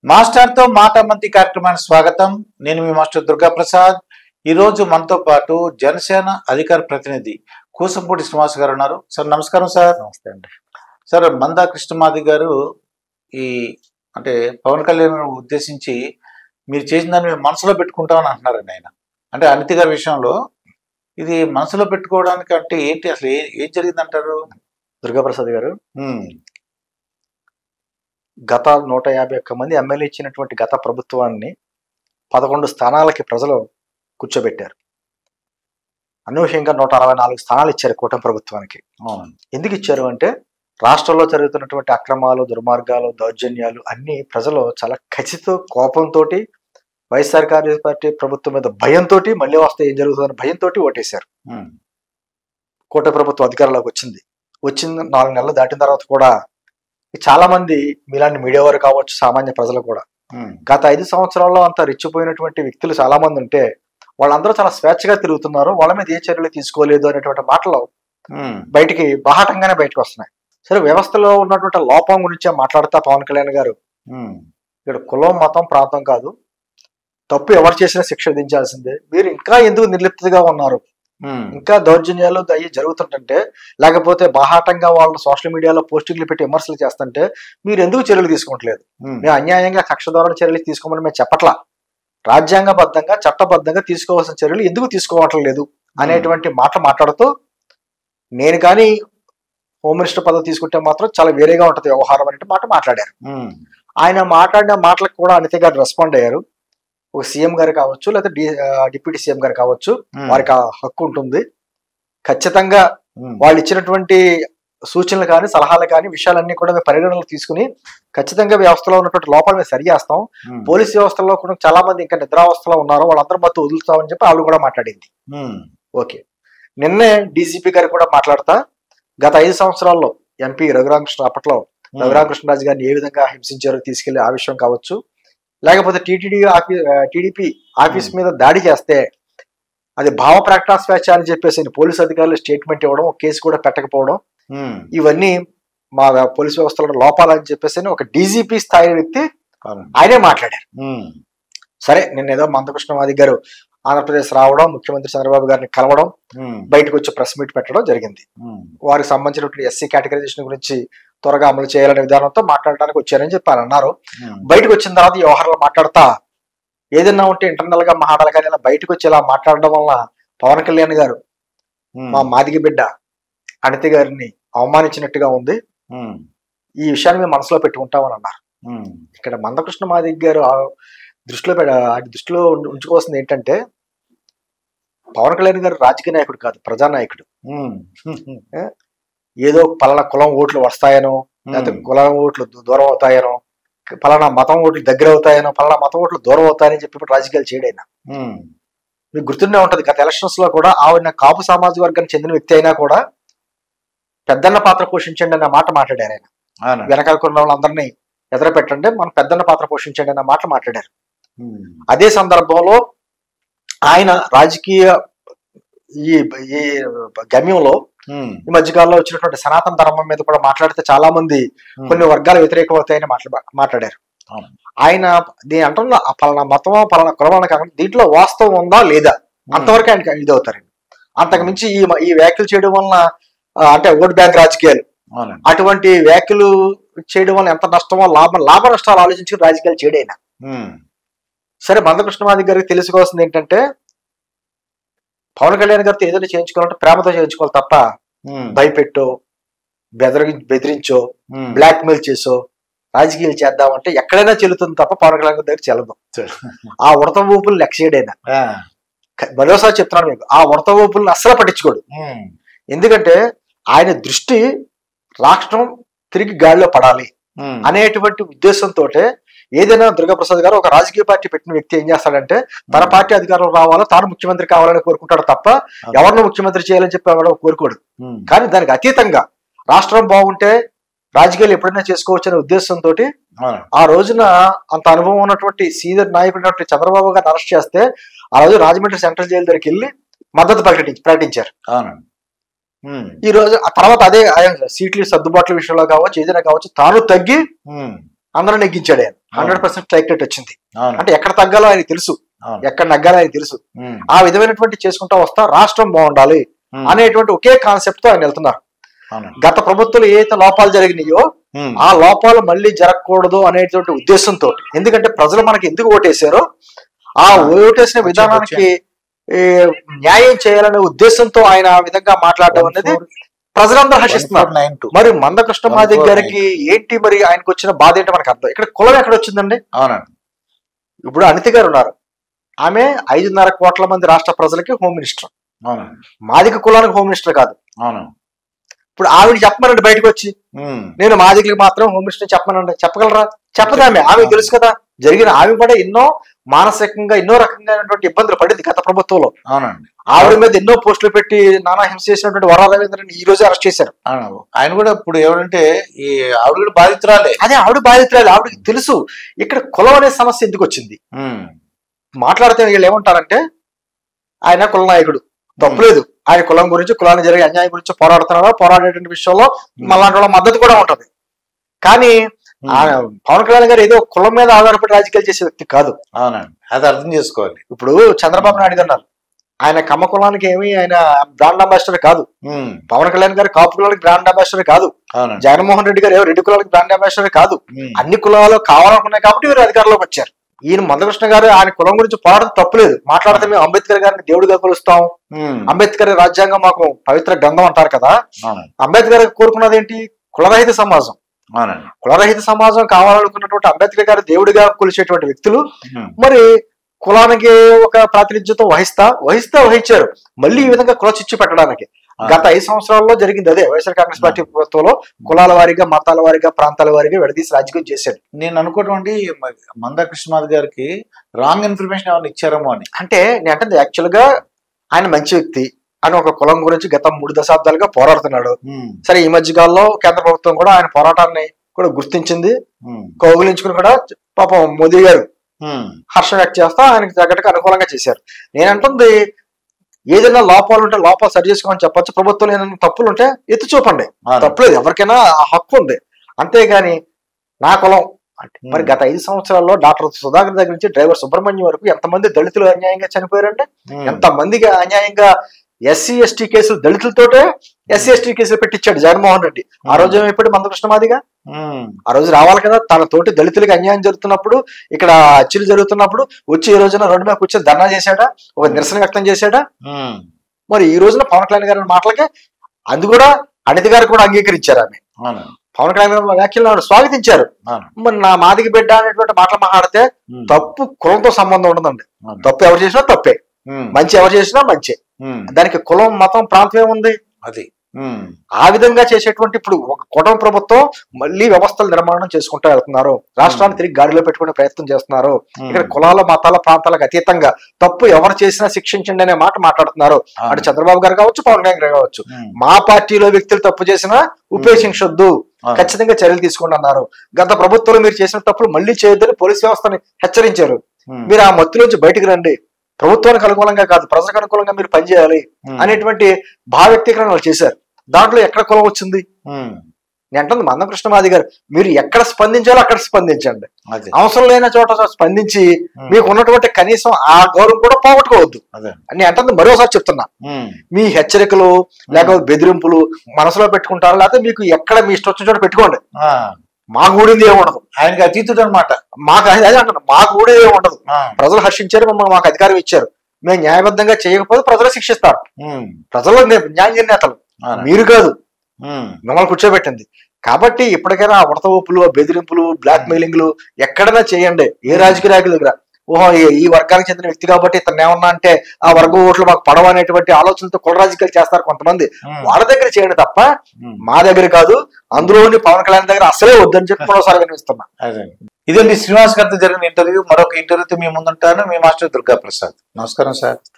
మాస్టర్తో మాట మంతి కార్యక్రమానికి స్వాగతం నేను మీ మాస్టర్ దుర్గా ప్రసాద్ ఈ రోజు మనతో పాటు జనసేన అధికార ప్రతినిధి కూసంపూడి శ్రీనివాస్ గారు ఉన్నారు సార్ నమస్కారం సార్ నమస్తే అండి సార్ మందా కృష్ణమాది గారు ఈ అంటే పవన్ కళ్యాణ్ గారిని ఉద్దేశించి మీరు చేసిన దాన్ని మేము మనసులో పెట్టుకుంటామని అంటున్నారండి ఆయన అంటే అనితి గారి విషయంలో ఇది మనసులో పెట్టుకోవడానికి అంటే ఏంటి అసలు ఏ- ఏం జరిగిందంటారు దుర్గాప్రసాద్ గారు ఉమ్, గత నూట యాభై ఒక్క మంది ఎమ్మెల్యే ఇచ్చినటువంటి గత ప్రభుత్వాన్ని పదకొండు స్థానాలకి ప్రజలు కూర్చోబెట్టారు అనూహ్యంగా నూట అరవై నాలుగు స్థానాలు ఇచ్చారు కూటమి ప్రభుత్వానికి అవును ఎందుకు ఇచ్చారు అంటే రాష్ట్రంలో జరుగుతున్నటువంటి అక్రమాలు దుర్మార్గాలు దౌర్జన్యాలు అన్ని ప్రజలు చాలా ఖచ్చితో కోపంతో వైఎస్ఆర్ కాంగ్రెస్ పార్టీ ప్రభుత్వం మీద భయంతో మళ్ళీ వస్తే ఏం జరుగుతుందని భయంతో ఓటేశారు ఉమ్, కూటమి ప్రభుత్వం అధికారంలోకి వచ్చింది వచ్చింది నాలుగు నెలలు దాటిన తర్వాత కూడా చాలా మంది మీలాంటి మీడియా వారు కావచ్చు సామాన్య ప్రజలు కూడా ఉమ్, గత ఐదు సంవత్సరాల్లో అంత రెచ్చిపోయినటువంటి వ్యక్తులు చాలా మంది ఉంటే వాళ్ళందరూ చాలా స్వేచ్ఛగా తిరుగుతున్నారు వాళ్ళ మీద ఏ చర్యలు తీసుకోలేదు అనేటువంటి మాటలు ఉమ్, బయటికి బాహాటంగానే బయటకు వస్తున్నాయి సరే వ్యవస్థలో ఉన్నటువంటి లోపం గురించే మాట్లాడుతా పవన్ కళ్యాణ్ గారు ఉమ్, ఇక్కడ కులం మతం ప్రాంతం కాదు తప్పు ఎవరు చేసినా శిక్ష విధించాల్సిందే మీరు ఇంకా ఎందుకు నిర్లిప్తగా ఉన్నారు ఉమ్, ఇంకా దౌర్జన్యాలు అయ్యి జరుగుతుంటుంటే లేకపోతే బాహాటంగా వాళ్ళు సోషల్ మీడియాలో పోస్టింగ్లు పెట్టి విమర్శలు చేస్తుంటే మీరు ఎందుకు చర్యలు తీసుకుంటలేదు ఉమ్, మేము అన్యాయంగా కక్ష ధోరణ చర్యలు తీసుకోమని మేము చెప్పట్లా రాజ్యాంగబద్ధంగా చట్టబద్ధంగా తీసుకోవాల్సిన చర్యలు ఎందుకు తీసుకోవటం లేదు అనేటువంటి మాట మాట్లాడుతూ నేను కానీ హోమ్ మినిస్టర్ పదవి తీసుకుంటే మాత్రం చాలా వేరేగా ఉంటుంది వ్యవహారం అనే మాట మాట్లాడారు ఉమ్, ఆయన మాట్లాడిన మాటలకు కూడా అనిత గారు రెస్పాండ్ అయ్యారు ఒక సీఎం గారు కావచ్చు లేదా డి డిప్యూటీ సీఎం గారు కావచ్చు ఉమ్, వారికి ఆ హక్కు ఉంటుంది ఖచ్చితంగా ఉమ్, వాళ్ళు ఇచ్చినటువంటి సూచనలు కానీ సలహాలు కానీ విషయాలన్నీ కూడా మేము పరిగణనలో తీసుకుని ఖచ్చితంగా వ్యవస్థలో ఉన్నటువంటి లోపాలు మేము సరి చేస్తాం ఉమ్, పోలీస్ వ్యవస్థలో కూడా చాలా మంది ఇంకా నిద్రావస్థలో ఉన్నారు వాళ్ళందరూ మొత్తం వదులుతామని చెప్పి ఆవిడ కూడా మాట్లాడింది ఉమ్, ఓకే నిన్నే డీజీపీ గారు కూడా మాట్లాడతా గత ఐదు సంవత్సరాల్లో ఎంపీ రఘురామకృష్ణ అప్పట్లో రఘురామకృష్ణరాజు గారిని ఏ విధంగా హింసించారో తీసుకెళ్లి ఆ విషయం కావచ్చు లేకపోతే టీటీడీ ఆఫీ టీడీపీ ఆఫీస్ మీద దాడి చేస్తే అది భావ ప్రకటన స్వేచ్ఛ అని చెప్పేసి పోలీస్ అధికారులు స్టేట్మెంట్ ఇవ్వడం ఒక కేసు కూడా పెట్టకపోవడం ఉమ్, ఇవన్నీ మా పోలీస్ వ్యవస్థలో లోపాలని చెప్పేసి అని ఒక డీజీపీ స్థాయి వ్యక్తి అవును. ఆయనే మాట్లాడారు ఉమ్, సరే నిన్న ఏదో మందకృష్ణమాది గారు ఆంధ్రప్రదేశ్ రావడం ముఖ్యమంత్రి చంద్రబాబు గారిని కలవడం ఉమ్, బయటకు వచ్చి ప్రెస్ మీట్ పెట్టడం జరిగింది ఉమ్, వారికి సంబంధించినటువంటి ఎస్సీ కేటగరైజేషన్ గురించి త్వరగా అమలు చేయాలనే విధానంతో మాట్లాడడానికి వచ్చారని చెప్పి ఆయన అన్నారు ఉమ్, బయటకు వచ్చిన తర్వాత ఈ వ్యవహారాలు మాట్లాడతా ఏదైనా ఉంటే ఇంటర్నల్ గా మాట్లాడాలి కానీ ఇలా బయటకు వచ్చి ఇలా మాట్లాడడం వల్ల పవన్ కళ్యాణ్ గారు ఉమ్, మా మాదిగ బిడ్డ అనిత గారిని అవమానించినట్టుగా ఉంది ఉమ్, ఈ విషయాన్ని మేము మనసులో పెట్టుకుంటామని అన్నారు ఉమ్, ఇక్కడ మందకృష్ణ మాదిగ గారు ఆ దృష్టిలో పెడ ఆ దృష్టిలో ఉంచు- ఉంచుకోవాల్సింది ఏంటంటే పవన్ కళ్యాణ్ గారు రాజకీయ నాయకుడు కాదు ప్రజానాయకుడు ఉమ్, ఏదో పలానా కులం ఓట్లు వస్తాయనో లేకపోతే ఉమ్, కులం ఓట్లు దూ- దూరం అవుతాయనో పలానా మతం ఓట్లు దగ్గర అవుతాయనో పలానా మతం ఓట్లు దూరం అవుతాయని చెప్పి ఇప్పుడు రాజకీయాలు చేయడైనా ఉమ్, మీకు గుర్తుండే ఉంటది గత ఎలక్షన్స్ లో కూడా ఆవిడ కాపు సామాజిక వర్గానికి చెందిన వ్యక్తి అయినా కూడా పెద్దన్న పాత్ర పోషించండి అన్న మాట మాట్లాడారు ఆయన అవును. వెనకాల కొన్న వాళ్ళందరినీ ఎదుర పెట్టండి మనం పెద్దన్న పాత్ర పోషించండి అన్న మాట మాట్లాడారు ఉమ్, అదే సందర్భంలో ఆయన రాజకీయ ఈ ఈ గమ్యంలో ఉమ్, ఈ మధ్యకాలంలో వచ్చినటువంటి సనాతన ధర్మం మీద కూడా మాట్లాడితే చాలా మంది ఉమ్, కొన్ని వర్గాలు వ్యతిరేకం అవుతాయని మాట్లా మాట్లాడారు అవును. ఆయన దీని అంటున్న ఆ పలానా మతమో పలానా కులమో కాకుండా దీంట్లో వాస్తవం ఉందా లేదా ఉమ్, అంతవరకు ఆయన ఇది అవుతారండి అంతకు మించి ఈ ఈ వ్యాఖ్యలు చేయడం వలన ఆ, అంటే ఓట్ బ్యాంక్ రాజకీయాలు అవును. అటువంటి వ్యాఖ్యలు చేయడం వల్ల ఎంత నష్టమో లాభం లాభ నష్టాలు ఆలోచించి రాజకీయాలు చేయడైనా ఉమ్, సరే మందకృష్ణమాది గారికి తెలుసుకోవాల్సింది ఏంటంటే పవన్ కళ్యాణ్ గారితో ఏదైనా చేయించుకోవాలంటే ప్రేమతో చేయించుకోవాలి తప్ప ఉమ్, భయపెట్టో బెదరి బెదిరించో ఉమ్, బ్లాక్ మెయిల్ చేసో రాజకీయాలు చేద్దామంటే ఎక్కడైనా చెల్లుతుంది తప్ప పవన్ కళ్యాణ్ గారి దగ్గర చెల్లదు చెల్- ఆ ఉడత ఊపులు లెక్క చేయడైనా ఆ, మరోసారి చెప్తున్నాను మీకు ఆ ఉడత ఊపులను అస్సలు పట్టించుకోడు ఉమ్, ఎందుకంటే ఆయన దృష్టి రాష్ట్రం తిరిగి గాడిలో పడాలి ఉమ్, అనేటువంటి ఉద్దేశంతో ఏదైనా దుర్గాప్రసాద్ గారు ఒక రాజకీయ పార్టీ పెట్టిన వ్యక్తి ఏం చేస్తాడంటే తన పార్టీ అధికారంలో రావాలో తాను ముఖ్యమంత్రి కావాలని కోరుకుంటాడు తప్ప ఎవరిని ముఖ్యమంత్రి చేయాలని చెప్పి ఎవరో కోరుకోడు ఉమ్, కానీ దానికి అతీతంగా రాష్ట్రం బాగుంటే రాజకీయాలు ఎప్పుడైనా చేసుకోవచ్చు అనే ఉద్దేశంతో అవును. ఆ రోజున అంత అనుభవం ఉన్నటువంటి సీనియర్ నాయకుడు చంద్రబాబు గారిని అరెస్ట్ చేస్తే ఆ రోజు రాజమండ్రి సెంట్రల్ జైలు దగ్గరికి వెళ్ళి మద్దతు ప్రకటించి ప్రకటించారు అవును. ఉమ్, ఈ రోజు ఆ తర్వాత అదే ఆయన సీట్లు సర్దుబాట్ల విషయంలో కావచ్చు ఏదైనా కావచ్చు తాను తగ్గి ఉమ్, అందరూ నెగ్గించాడు ఆయన హండ్రెడ్ పర్సెంట్ స్ట్రైక్ రేట్ వచ్చింది అవును అంటే ఎక్కడ తగ్గాలో ఆయన తెలుసు అవును ఎక్కడ నగ్గాలో ఆయన తెలుసు ఉమ్, ఆ విధమైనటువంటి చేసుకుంటా వస్తా రాష్ట్రం బాగుండాలి ఉమ్, అనేటువంటి ఒకే కాన్సెప్ట్ తో ఆయన వెళ్తున్నారు అవును గత ప్రభుత్వంలో ఏదైతే లోపాలు జరిగినాయో ఉమ్, ఆ లోపాలు మళ్ళీ జరగకూడదు అనేటువంటి ఉద్దేశంతో ఎందుకంటే ప్రజలు మనకి ఎందుకు ఓటేశారో ఆ ఓటేసిన విధానానికి ఏ, న్యాయం చేయాలనే ఉద్దేశంతో ఆయన ఆ విధంగా మాట్లాడడం అనేది ప్రజలందరూ హర్షిస్తున్నారు 1492. మరి మందకృష్ణ మాదిగ 1492. గారికి ఏంటి మరి ఆయనకు వచ్చిన బాధ ఏంటో మనకు అర్థం ఇక్కడ కులం ఎక్కడ వచ్చిందండి అవునండి ఇప్పుడు అనిత గారు ఉన్నారు ఆమె ఐదున్నర కోట్ల మంది రాష్ట్ర ప్రజలకి హోమ్ మినిస్టర్ అవునండి మాదిక కులానికి హోమ్ మినిస్టర్ కాదు అవును ఇప్పుడు ఆవిడ చెప్పమనండి బయటకు వచ్చి ఉమ్, నేను మాదికలకు మాత్రం హోమ్ మినిస్టర్ చెప్పమనండి చెప్పగలరా చెప్పదు ఆమె ఆమె తెలుసు కదా జరిగిన ఆమె కూడా ఎన్నో మానసికంగా ఎన్నో రకమైనటువంటి ఇబ్బందులు పడింది గత ప్రభుత్వంలో అవునండి ఆవిడ మీద ఎన్నో పోస్టులు పెట్టి నానా హింస చేసినటువంటి వరా రవీంద్రని ఈ రోజు అరెస్ట్ చేశారు అవును ఆయన కూడా ఇప్పుడు ఎవరంటే ఈ ఆవిడ కూడా బాధితురాలే అదే ఆవిడ బాధితురాలు ఆవిడకి తెలుసు ఇక్కడ కులం అనే సమస్య ఎందుకు వచ్చింది ఉమ్, మాట్లాడితే వీళ్ళు ఏమంటారంటే ఆయన కుల నాయకుడు తప్పులేదు ఆయన కులం గురించి కులాన్ని జరిగే అన్యాయం గురించి పోరాడుతున్నారో పోరాడేటువంటి విషయంలో మళ్ళాంటి వాళ్ళ మద్దతు కూడా ఉంటది కానీ ఉమ్, ఆయన పవన్ కళ్యాణ్ గారు ఏదో కులం మీద ఆధారపడి రాజకీయాలు చేసే వ్యక్తి కాదు అవునండి అది అర్థం చేసుకోవాలి ఇప్పుడు చంద్రబాబు నాయుడు గారు ఉన్నారు ఆయన కమ్మ కులానికి ఏమి ఆయన బ్రాండ్ అంబాసిడర్ కాదు ఉమ్, పవన్ కళ్యాణ్ గారు కాపు కులానికి బ్రాండ్ అంబాసిడర్ కాదు అవునండి జగన్మోహన్ రెడ్డి గారు ఏమో రెడ్డి కులానికి బ్రాండ్ అంబాసిడర్ కాదు ఉమ్, అన్ని కులాలు కావాలనుకున్నాయి కాబట్టి వీరు అధికారంలోకి వచ్చారు ఈయన మందకృష్ణ గారు ఆయన కులం గురించి పోరాడడం తప్పులేదు మాట్లాడితే మేము అంబేద్కర్ గారిని దేవుడిగా కొలుస్తాం ఉమ్, అంబేద్కర్ రాజ్యాంగం మాకు పవిత్ర గ్రంథం అంటారు కదా అవునండి అంబేద్కర్ కోరుకున్నది ఏంటి కులరహిత సమాజం అవునండి కులరహిత సమాజం కావాలనుకున్నటువంటి అంబేద్కర్ గారు దేవుడిగా కొలిచేటువంటి వ్యక్తులు ఉమ్, మరి కులానికి ఒక ప్రాతినిధ్యత వహిస్తా వహిస్తా వహించారు మళ్ళీ ఈ విధంగా కుల చిచ్చు పెట్టడానికి గత ఐదు సంవత్సరాల్లో జరిగింది అదే వైఎస్ఆర్ కాంగ్రెస్ పార్టీ ప్రభుత్వంలో కులాల వారీగా మతాల వారీగా ప్రాంతాల వారీగా విడదీసి రాజకీయం చేశాడు నేను అనుకోవటం మందా కృష్ణమాధ్ గారికి రాంగ్ ఇన్ఫర్మేషన్ ఏమైనా ఇచ్చారేమో అని అంటే నేను అంటే యాక్చువల్ గా ఆయన మంచి వ్యక్తి అని ఒక కులం గురించి గత మూడు దశాబ్దాలుగా పోరాడుతున్నాడు ఉమ్, సరే ఈ మధ్య కాలంలో కేంద్ర ప్రభుత్వం కూడా ఆయన పోరాటాన్ని కూడా గుర్తించింది ఉమ్, కౌగులించుకుని కూడా పాపం మోదీ గారు ఉమ్, హర్షం వ్యక్తం చేస్తా ఆయనకి తగ్గట్టుగా అనుకూలంగా చేశారు నేను అంటుంది ఏదైనా లోపాలు ఉంటే లోపాలు సరి చేసుకోమని చెప్పొచ్చు ప్రభుత్వం ఏదైనా తప్పులు ఉంటే ఎత్తి చూపండి అవును. తప్పులేదు ఎవరికైనా ఆ హక్కు ఉంది అంతేగాని నా కులం అంటే మరి ఉమ్, గత ఐదు సంవత్సరాల్లో డాక్టర్ సుధాకర్ దగ్గర నుంచి డ్రైవర్ సుబ్రహ్మణ్యం వరకు ఎంతమంది దళితులు అన్యాయంగా చనిపోయారంటే ఉమ్, ఎంతమందికి అన్యాయంగా ఎస్సీ ఎస్టీ కేసులు దళితులతోటే ఎస్సీ ఎస్టీ కేసులు పెట్టించాడు జగన్మోహన్ రెడ్డి ఆ రోజు ఏమైపోయాడు మందకృష్ణ మాదిగా ఉమ్, ఆ రోజు రావాలి కదా తన తోటి దళితులకి అన్యాయం జరుగుతున్నప్పుడు ఇక్కడ అచ్చులు జరుగుతున్నప్పుడు వచ్చి ఈ రోజున రోడ్డు మీద కూర్చొని ధర్నా చేశాడా ఒక నిరసన వ్యక్తం చేశాడా ఉమ్, మరి ఈ రోజున పవన్ కళ్యాణ్ గారి మాటలకే అది కూడా అనిత గారు కూడా అంగీకరించారు ఆమె అవును పవన్ కళ్యాణ్ గారి వ్యాఖ్యలను ఆవిడ స్వాగతించారు అవును మరి నా మాదికి బిడ్డ అనేటువంటి మాటలు మాట్లాడితే ఉమ్, తప్పు కులంతో సంబంధం ఉండదండి అవును. తప్పు ఎవరు చేసినా తప్పే ఉమ్, మంచి ఎవరు చేసినా మంచి ఉమ్, దానికి కులం మతం ప్రాంతం ఏముంది అది ఉమ్, ఆ విధంగా చేసేటువంటి ఇప్పుడు ఒక కుటుంబ ప్రభుత్వం మళ్ళీ వ్యవస్థల నిర్మాణం చేసుకుంటూ వెళ్తున్నారు రాష్ట్రాన్ని తిరిగి గాడిలో పెట్టుకునే ప్రయత్నం చేస్తున్నారు ఉమ్, ఇక్కడ కులాల మతాల ప్రాంతాలకు అతీతంగా తప్పు ఎవరు చేసినా శిక్షించండి అనే మాట మాట్లాడుతున్నారు అవును. అటు చంద్రబాబు గారు కావచ్చు పవన్ కళ్యాణ్ గారు కావచ్చు ఉమ్, మా పార్టీలో వ్యక్తులు తప్పు చేసినా ఉపేక్షించొద్దు అవును. ఖచ్చితంగా చర్యలు తీసుకోండి అన్నారు గత ప్రభుత్వంలో మీరు చేసిన తప్పులు మళ్ళీ చేయొద్దని పోలీస్ వ్యవస్థని హెచ్చరించారు ఉమ్, మీరు ఆ మత్తులోంచి బయటికి రండి ప్రభుత్వానికి అనుకూలంగా కాదు ప్రజలకు అనుకూలంగా మీరు పనిచేయాలి ఉమ్, అనేటువంటి భావ వ్యక్తీకరణ వాళ్ళు చేశారు దాంట్లో ఎక్కడ కులం వచ్చింది ఉమ్, నేను అంటుంది మందకృష్ణమాది గారు మీరు ఎక్కడ స్పందించాలో అక్కడ స్పందించండి అది అవసరం లేని చోట స్పందించి ఉమ్, మీకు ఉన్నటువంటి కనీసం ఆ గౌరవం కూడా పోగొట్టుకోవద్దు అదే నేను అంటుంది మరోసారి చెప్తున్నా ఉమ్, మీ హెచ్చరికలు లేకపోతే బెదిరింపులు మనసులో పెట్టుకుంటారు లేకపోతే మీకు ఎక్కడ మీ ఇష్టం వచ్చిన చోట పెట్టుకోండి ఆ, మాకు ఊడింది ఏమి ఉండదు ఆయనకి అతీతుడు అనమాట మాకు అదే అదే అంటున్నా మాకు ఊడేది ఏమి ఉండదు ప్రజలు హర్షించారు మమ్మల్ని మాకు అధికారం ఇచ్చారు మేము న్యాయబద్ధంగా చేయకపోతే ప్రజలు శిక్షిస్తారు ప్రజలు నే- న్యాయ నిర్ణేతలు మీరు కాదు మిమ్మల్ని కూర్చోబెట్టింది కాబట్టి ఇప్పటికైనా ఆ ఉడత ఊపులు ఆ బెదిరింపులు బ్లాక్ మెయిలింగ్లు ఎక్కడైనా చేయండి ఏ రాజకీయ నాయకుల దగ్గర ఓహో ఈ- ఈ వర్గానికి చెందిన వ్యక్తి కాబట్టి ఇతను ఏమన్నా అంటే ఆ వర్గం ఓట్లు మాకు పడవ అనేటువంటి ఆలోచనతో కుల రాజకీయాలు చేస్తారు కొంతమంది వాళ్ళ దగ్గర చేయండి తప్ప మా దగ్గర కాదు అందులోని పవన్ కళ్యాణ్ దగ్గర అసలే వద్దని చెప్పి మరోసారి వినిపిస్తున్నా అదే ఇదండి శ్రీనివాస్ గారితో జరిగిన ఇంటర్వ్యూ మరొక ఇంటర్వ్యూతో మీ ముందుంటాను మీ మాస్టర్ దుర్గా ప్రసాద్ నమస్కారం సార్